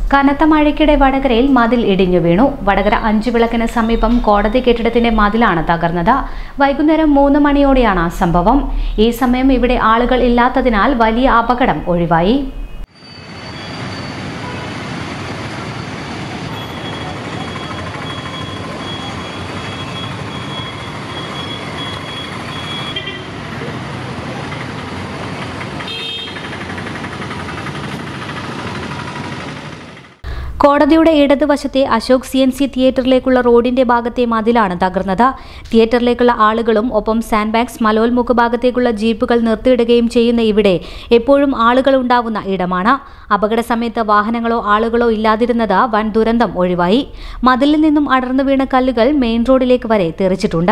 കനത്ത മഴയ്ക്കിടെ വടകരയിൽ മതിൽ ഇടിഞ്ഞു വീണു വടകര അഞ്ചു വിളക്കിന് സമീപം കോടതി കെട്ടിടത്തിന്റെ മതിലാണ് തകർന്നത് വൈകുന്നേരം മൂന്ന് മണിയോടെയാണ് സംഭവം ഈ സമയം ഇവിടെ ആളുകൾ ഇല്ലാത്തതിനാൽ വലിയ അപകടം ഒഴിവായി കോടതിയുടെ ഇടതുവശത്തെ അശോക് സി എൻ സി തിയേറ്ററിലേക്കുള്ള റോഡിന്റെ ഭാഗത്തെ മതിലാണ് തകർന്നത് തിയേറ്ററിലേക്കുള്ള ആളുകളും ഒപ്പം സാൻഡ് ബാഗ്സ് മലോൽമുഖ ഭാഗത്തേക്കുള്ള ജീപ്പുകൾ നിർത്തിയിടുകയും ചെയ്യുന്ന ഇവിടെ എപ്പോഴും ആളുകൾ ഉണ്ടാവുന്ന ഇടമാണ് അപകട സമയത്ത് വാഹനങ്ങളോ ആളുകളോ ഇല്ലാതിരുന്നത് വൻ ദുരന്തം ഒഴിവായി മതിലിൽ നിന്നും അടർന്നു വീണ കല്ലുകൾ മെയിൻ റോഡിലേക്ക് വരെ തെറിച്ചിട്ടുണ്ട്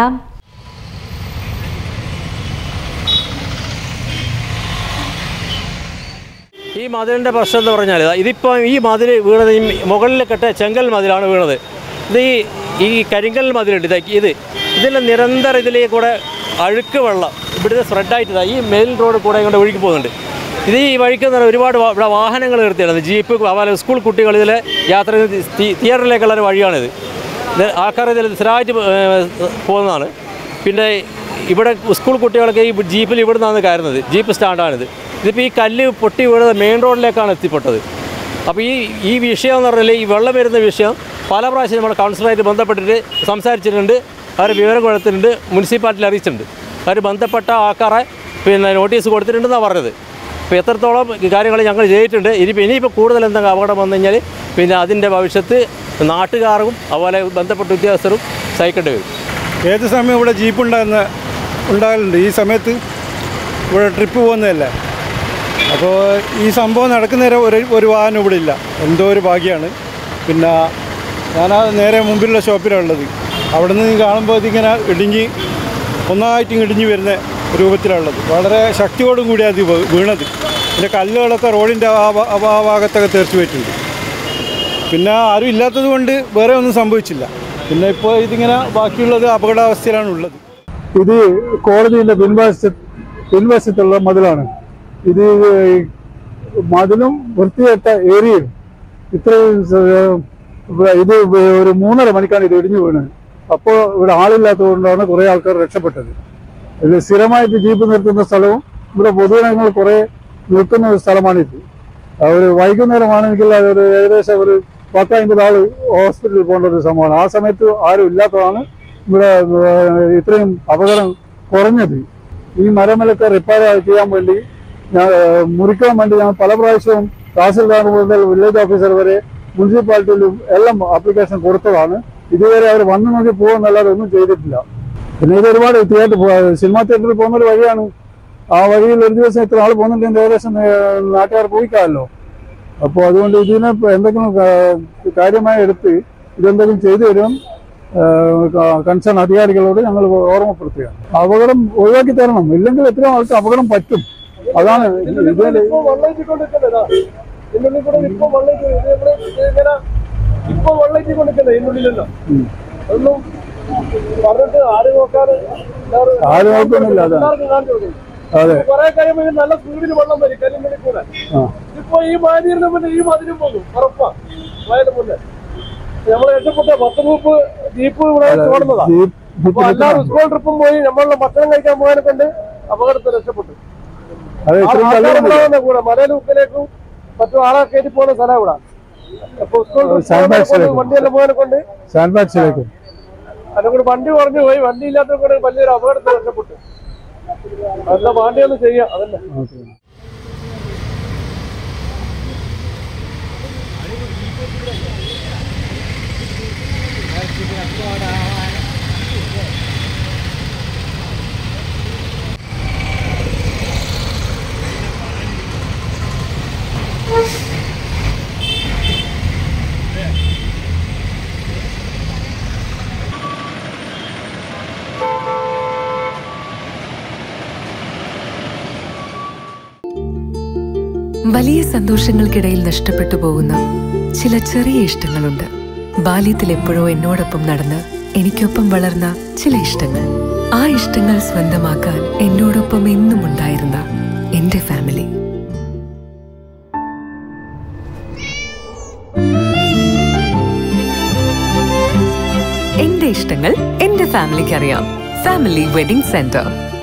ഈ മതിലിൻ്റെ പ്രശ്നം എന്ന് പറഞ്ഞാൽ ഇതിപ്പോൾ ഈ മതിൽ വീണത് ഈ മുകളിൽ കെട്ട ചെങ്കൽ മതിലാണ് വീണത് ഇത് ഈ ഈ കരിങ്കൽ മതിലുണ്ട് ഇത് ഇത് ഇതിൽ നിരന്തരം ഇതിലേക്ക് കൂടെ അഴുക്ക് വെള്ളം ഇവിടുത്തെ സ്പ്രെഡായിട്ട് ഈ മെയിൻ റോഡ് കൂടെ ഇങ്ങോട്ട് ഒഴുകി പോകുന്നുണ്ട് ഇത് ഈ വഴിക്ക് എന്ന് പറഞ്ഞാൽ ഒരുപാട് വാ- ഇവിടെ വാഹനങ്ങൾ നിർത്തിയാണ് ജീപ്പ് അതുപോലെ സ്കൂൾ കുട്ടികൾ ഇതിൽ യാത്ര ചെയ്ത് തി- തിയേറ്ററിലേക്കുള്ള ഒരു വഴിയാണിത് ഇത് ആൾക്കാർ ഇതിൽ സ്ഥിരമായിട്ട് ഏഹ്, പോകുന്നതാണ് പിന്നെ ഇവിടെ സ്കൂൾ കുട്ടികളൊക്കെ ഈ ജീപ്പിൽ ഇവിടെ നിന്നാണ് കയറുന്നത് ജീപ്പ് സ്റ്റാൻഡാണിത് ഇതിപ്പോൾ ഈ കല്ല് പൊട്ടി വീണത് മെയിൻ റോഡിലേക്കാണ് എത്തിപ്പെട്ടത് അപ്പോൾ ഈ ഈ വിഷയം എന്ന് പറഞ്ഞാൽ ഈ വെള്ളം വരുന്ന വിഷയം പല പ്രാവശ്യം നമ്മൾ കൗൺസിലറായിട്ട് ബന്ധപ്പെട്ടിട്ട് സംസാരിച്ചിട്ടുണ്ട് അവർ വിവരം കൊടുത്തിട്ടുണ്ട് മുനിസിപ്പാലിറ്റിയിൽ അറിയിച്ചിട്ടുണ്ട് അവർ ബന്ധപ്പെട്ട ആൾക്കാരെ പിന്നെ നോട്ടീസ് കൊടുത്തിട്ടുണ്ടെന്നാണ് പറഞ്ഞത് അപ്പോൾ എത്രത്തോളം കാര്യങ്ങൾ ഞങ്ങൾ ചെയ്തിട്ടുണ്ട് ഇനിയിപ്പോൾ ഇനിയിപ്പോൾ കൂടുതൽ എന്തെങ്കിലും അപകടം വന്നു കഴിഞ്ഞാൽ പിന്നെ അതിൻ്റെ ഭവിഷ്യത്ത് നാട്ടുകാർക്കും അതുപോലെ ബന്ധപ്പെട്ട ഉദ്യോഗസ്ഥരും സഹിക്കേണ്ടി വരും ഏത് സമയം ഇവിടെ ജീപ്പ് ഉണ്ടാകുന്ന ഉണ്ടാകലുണ്ട് ഈ സമയത്ത് ഇവിടെ ട്രിപ്പ് പോകുന്നതല്ലേ അപ്പോൾ ഈ സംഭവം നടക്കുന്നേരം ഒരു ഒരു വാഹനം ഇവിടെ ഇല്ല എന്തോ ഒരു ഭാഗ്യമാണ് പിന്നെ ഞാൻ ആ നേരെ മുമ്പിലുള്ള ഷോപ്പിലാണ് ഉള്ളത് അവിടെ നിന്ന് കാണുമ്പോൾ ഇതിങ്ങനെ ഇടിഞ്ഞ് ഒന്നായിട്ട് ഇടിഞ്ഞ് വരുന്ന രൂപത്തിലുള്ളത് വളരെ ശക്തിയോടും കൂടിയാണ് ഇത് വീ- വീണത് പിന്നെ കല്ലുകളൊക്കെ റോഡിൻ്റെ ആ ഭാ- ആ ഭാ- ആ ഭാഗത്തൊക്കെ തെറിച്ച് പോയിട്ടുണ്ട് പിന്നെ ആരും ഇല്ലാത്തത് കൊണ്ട് വേറെ ഒന്നും സംഭവിച്ചില്ല പിന്നെ ഇപ്പോൾ ഇതിങ്ങനെ ബാക്കിയുള്ളത് അപകടാവസ്ഥയിലാണ് ഉള്ളത് ഇത് കോടതിയുടെ പിൻവശ പിൻവശത്തുള്ള മതിലാണ് ഇത് മതിലും വൃത്തികെട്ട ഏരിയയും ഇത്രയും സ- ഇവിടെ ഇത് ഒരു മൂന്നര മണിക്കാണ് ഇത് ഇടിഞ്ഞു വീണത് അപ്പോൾ ഇവിടെ ആളില്ലാത്തതുകൊണ്ടാണ് കുറേ ആൾക്കാർ രക്ഷപ്പെട്ടത് ഇത് സ്ഥിരമായിട്ട് ജീപ്പ് നിർത്തുന്ന സ്ഥലവും ഇവിടെ പൊതുജനങ്ങൾ കുറേ നിൽക്കുന്ന ഒരു സ്ഥലമാണിത് ആ ഒരു വൈകുന്നേരമാണെങ്കിൽ അതൊരു ഏകദേശം ഒരു പത്തമ്പത് ആള് ഹോസ്പിറ്റലിൽ പോകേണ്ട ഒരു സംഭവമാണ് ആ സമയത്ത് ആരും ഇല്ലാത്തതാണ് ഇവിടെ ഏഹ്, ഇത്രയും അപകടം കുറഞ്ഞത് ഈ മരമലൊക്കെ റിപ്പയർ ചെയ്യാൻ വേണ്ടി ഞാൻ ഏഹ്, മുറിക്കാൻ വേണ്ടി ഞാൻ പല പ്രാവശ്യവും തഹസിൽദാർ മുതൽ വില്ലേജ് ഓഫീസർ വരെ മുനിസിപ്പാലിറ്റിയിലും എല്ലാം ആപ്ലിക്കേഷൻ കൊടുത്തതാണ് ഇതുവരെ അവർ വന്നു നോക്കി പോകുന്നല്ലാതെ ഒന്നും ചെയ്തിട്ടില്ല പിന്നെ ഇത് ഒരുപാട് തിയേറ്റർ സിനിമാ തിയേറ്ററിൽ പോകുന്ന ഒരു വഴിയാണ് ആ വഴിയിൽ ഒരു ദിവസം ഇത്ര ആൾ പോകുന്നുണ്ടെങ്കിൽ ഏകദേശം ഏഹ്, നാട്ടുകാർ പോയിക്കാമല്ലോ അപ്പോൾ അതുകൊണ്ട് ഇതിനെ ഇപ്പൊ എന്തെങ്കിലും കാ- കാര്യമായി എടുത്ത് ഇതെന്തെങ്കിലും ചെയ്തു തരും കൺസേൺ അധികാരികളോട് ഞങ്ങൾ ഓർമ്മപ്പെടുത്തുക അപകടം ഒഴിവാക്കി തരണം ഇല്ലെങ്കിൽ എത്രയോ ആൾക്ക് അപകടം പറ്റും അതാണ് ഇതിൽ ഇപ്പൊ വെള്ളത്തിൽ കൊണ്ടിരിക്കുന്നത് ഇതിനുള്ളിലല്ലോ അതൊന്നും പറഞ്ഞിട്ട് ആരും നോക്കാറ് ആരും നോക്കുന്നില്ല അതാണ് എല്ലാവർക്കും കാണിച്ചു കൊടുക്കും അതെ കുറെ കഴിയുമ്പോൾ ഇത് നല്ല സ്പീഡിൽ വെള്ളം വരും കരിമ്പലി കൂടെ ആ ഇപ്പൊ ഈ മാതിരിയുടെ മുന്നേ ഈ മതിലും പോകും ഉറപ്പാ മഴയുടെ മുന്നേ നമ്മളെ രക്ഷപ്പെട്ട പത്ത് ഗ്രൂപ്പ് ജീപ്പ് ഇവിടെ ഓടുന്നതാ ജീപ്പ് അപ്പൊ എല്ലാവരും സ്കൂൾ ട്രിപ്പും പോയി നമ്മളുടെ ഭക്ഷണം കഴിക്കാൻ പോകാനെ കൊണ്ട് അപകടത്തിൽ രക്ഷപ്പെട്ടു അതെ ഇത്രയും ആൾക്കാർ കല്ലുണ്ട് ഉണ്ടാവുന്ന കൂടെ മലയിലെ ഉക്കിലേക്കും മറ്റു ആളെ കയറ്റി പോകുന്ന സ്ഥലം ഇവിടെ അപ്പൊ സ്കൂൾ ട്രിപ്പ് സാൻഡ് പോകുന്നതിനെ കൊണ്ട് ബാഗ്സിലേക്ക്. വണ്ടിയെല്ലാം പോകാനെ കൊണ്ട് സാൻഡ് ബാഗ്സിലേക്ക് അതുകൊണ്ട് വണ്ടി കുറഞ്ഞു പോയി വണ്ടി ഇല്ലാത്ത കൂടെ വലിയൊരു അപകടത്തിൽ രക്ഷപ്പെട്ടു അല്ല വണ്ടിയൊന്നും ചെയ്യാം അതന്നെ ഓക്കെ വലിയ സന്തോഷങ്ങൾക്കിടയിൽ നഷ്ടപ്പെട്ടു പോകുന്ന ചില ചെറിയ ഇഷ്ടങ്ങളുണ്ട് ബാല്യത്തിൽ എപ്പോഴോ എന്നോടൊപ്പം നടന്ന് എനിക്കൊപ്പം വളർന്ന ചില ഇഷ്ടങ്ങൾ ആ ഇഷ്ടങ്ങൾ സ്വന്തമാക്കാൻ എന്നോടൊപ്പം എന്നും ഉണ്ടായിരുന്ന എന്റെ ഫാമിലി എന്റെ ഇഷ്ടങ്ങൾ എന്റെ ഫാമിലിക്ക് അറിയാം ഫാമിലി വെഡിംഗ് സെന്റർ